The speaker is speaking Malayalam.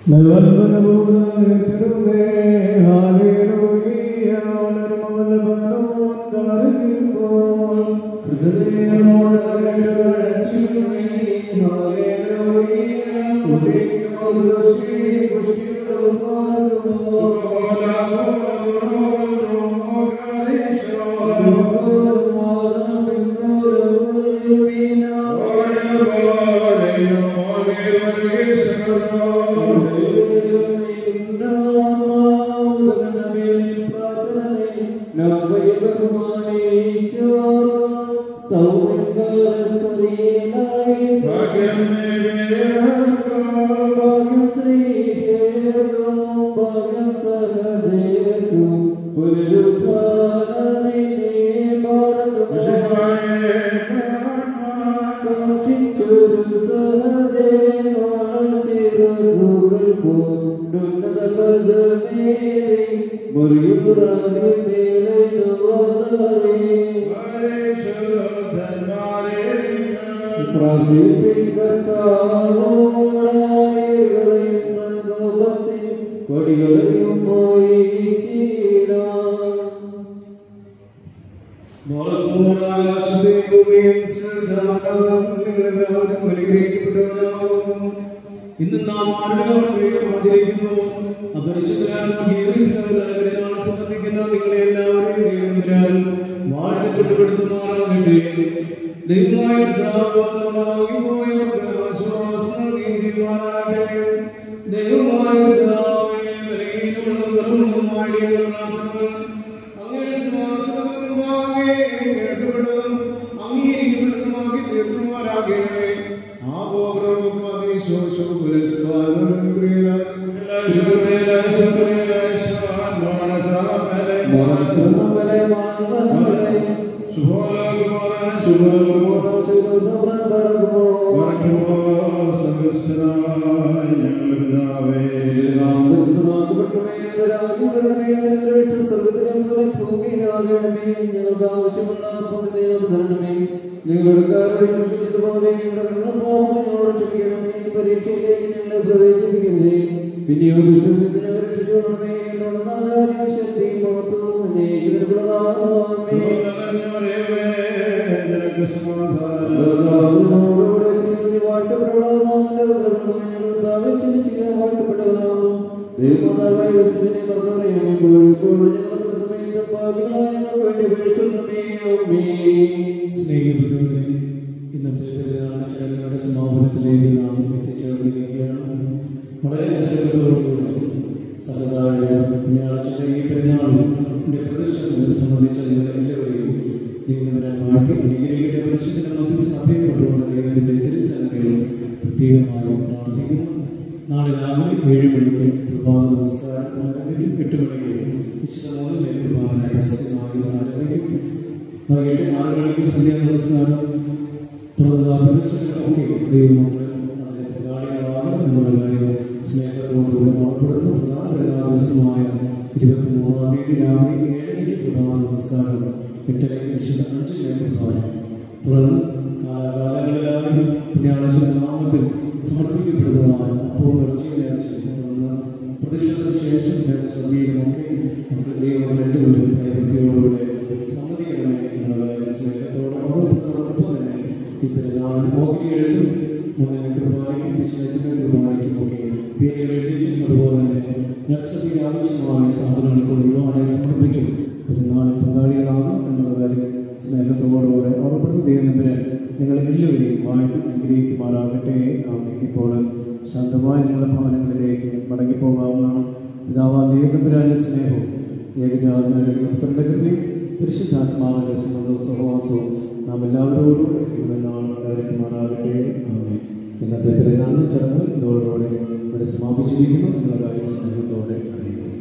ഇന്ന് നാം ആരുടെ ആചരിക്കുന്നു അപരിശുദ്ധരാൽ സംബന്ധിക്കുന്ന നിങ്ങളെ എല്ലാവരെയും വാഴ്ത്തപ്പെട്ടുപെടുത്തുമാറാകട്ടെ ദൈവമായ പോയവർക്ക് ആശ്വാസം നൽകുവാനാകട്ടെ ദൈവമായ അങ്ങനെ ശ്വാസമായി കേൾക്കപ്പെടും അംഗീകരിക്കപ്പെടുന്നതുമാക്കി തീർക്കുമാറാകണമേ ആ ഗോപുരവുമാതി ശോശോ പുരസ്കാരം പിന്നെയോ ദുഷ്ടത്തിന് രക്ഷിക്കണമേ എന്നുള്ള നാരാജ്യം ശക്തിയും മഹത്വവും എന്നേക്കുള്ളതാമേ കർത്താവിനോടുകൂടെ സ്നേഹത്തിൽ വാഴ്ത്തപ്പെട്ടവളാകുന്നു. നിന്റെ ഉദരഫലമായി ഞങ്ങൾ കർത്താവെ ശംസിക്കാൻ വാഴ്ത്തപ്പെട്ടവളാകുന്നു. ദൈവമാതാവായ ക്രിസ്തുവിനെ മറന്നവരെയും ഇപ്പോഴും ഇപ്പോഴും ഞങ്ങളുടെ സമയത്തും പാപികളായ ഞങ്ങൾക്ക് വേണ്ടി അപേക്ഷിക്കണമേ. ആമേൻ. സ്നേഹിതരെ ഇന്നത്തെ പെരുന്നാൾ ചടങ്ങുകളുടെ സമാപനത്തിലേക്ക് നാം എത്തിച്ചേർന്നിരിക്കുകയാണ് വളരെ അച്ചടക്കത്തോടുകൂടി സഹതായ ഞായറാഴ്ച ഈ പെരുന്നാളിന്റെ പ്രദർശനത്തെ സംബന്ധിച്ച നിങ്ങൾ എല്ലാവരെയും ദൈവം മാറ്റി അനുഗ്രഹിക്കട്ടെ പരിശുദ്ധ നോട്ടീസ് അഭയപ്പെട്ടുകൊണ്ട് ദൈവത്തിന്റെ തിരുസന്നിധിയിൽ പ്രത്യേകമായി പ്രാർത്ഥിക്കുന്നു നാളെ രാവിലെ ഏഴ് മണിക്ക് പ്രഭാത നമസ്കാരം ആരംഭിക്കും എട്ട് മണിക്ക് വിശുദ്ധ മൂന്ന് പ്രഭാത രഹസ്യമായി ആരംഭിക്കും വൈകിട്ട് ആറ് മണിക്ക് സന്ധ്യാ നമസ്കാരം തുടർന്നുള്ള പ്രദർശനങ്ങളൊക്കെ ദൈവമക്കൾ അതിലെ പങ്കാളികളാകണം എന്നുള്ള കാര്യം സ്നേഹത്തോടുകൂടി ഓർപ്പെടുന്നു പ്രധാന പെരുന്നാൾ ദിവസമായ ഇരുപത്തി മൂന്നാം തീയതി രാവിലെ ഏഴരയ്ക്ക് പ്രഭാത നമസ്കാരം എട്ടരയ്ക്ക് വിശുദ്ധ അഞ്ച് പ്രധാനം തുടർന്ന് കാലാകാലങ്ങളിലായി പുണ്യാഴ്ച നാമത്തിൽ സമർപ്പിക്കപ്പെടുന്നതാണ് അപ്പോൾ തുടർന്ന് പ്രതിഷ്ഠത്തിന് ശേഷം സന്ധ്യയിലുമൊക്കെ നമുക്ക് ദൈവം രണ്ടുപേരും ഭയഭക്തിയോടുകൂടെ സമ്മതിക്കണമേ എന്നുള്ള കാര്യം സ്നേഹത്തോടൊപ്പം തന്നെ ഈ പെരുന്നാൾ ഓഹരി എഴുതും മുന്നിൽ കുർബാനയ്ക്കും വിശ്വസിക്കുന്ന കുർബാനയ്ക്കും ഒക്കെ പേരുകൾ എഴുതിച്ചും അതുപോലെ തന്നെ നഴ്സറിക്ക് ആവശ്യമായ സാധനങ്ങൾക്ക് ഒരുപാട് സമർപ്പിച്ചു പെരുന്നാളിൽ പങ്കാളികളാകും എന്നുള്ള കാര്യം സ്നേഹത്തോടുകൂടെ ഓർപ്പെടുന്ന ദൈവനമ്പരെ നിങ്ങൾ എല്ലാവരെയും വാഴ്ത്തി അനുഗ്രഹിക്കുമാറാകട്ടെ ആമേ. ഇപ്പോൾ ശാന്തമായ നിങ്ങളുടെ ഭവനങ്ങളിലേക്ക് മടങ്ങിപ്പോകാവുന്നതാണ് പിതാവാൻ ദൈവനമ്പരാന്റെ സ്നേഹവും ഏകജാതനായ പുത്രന്റെ കൃപയും പരിശുദ്ധാത്മാവിന്റെ സമ്മതവും സഹവാസവും നാം എല്ലാവരോടും ഇന്ന് നാൾ ഉണ്ടായിരിക്കുമാറാകട്ടെ ആമേ ഇന്നത്തെ പെരുന്നാളിന് ചടങ്ങ് ഇതോടുകൂടെ ഇവിടെ സമാപിച്ചിരിക്കുന്നു എന്നുള്ള കാര്യം സ്നേഹത്തോടെ അറിയുന്നു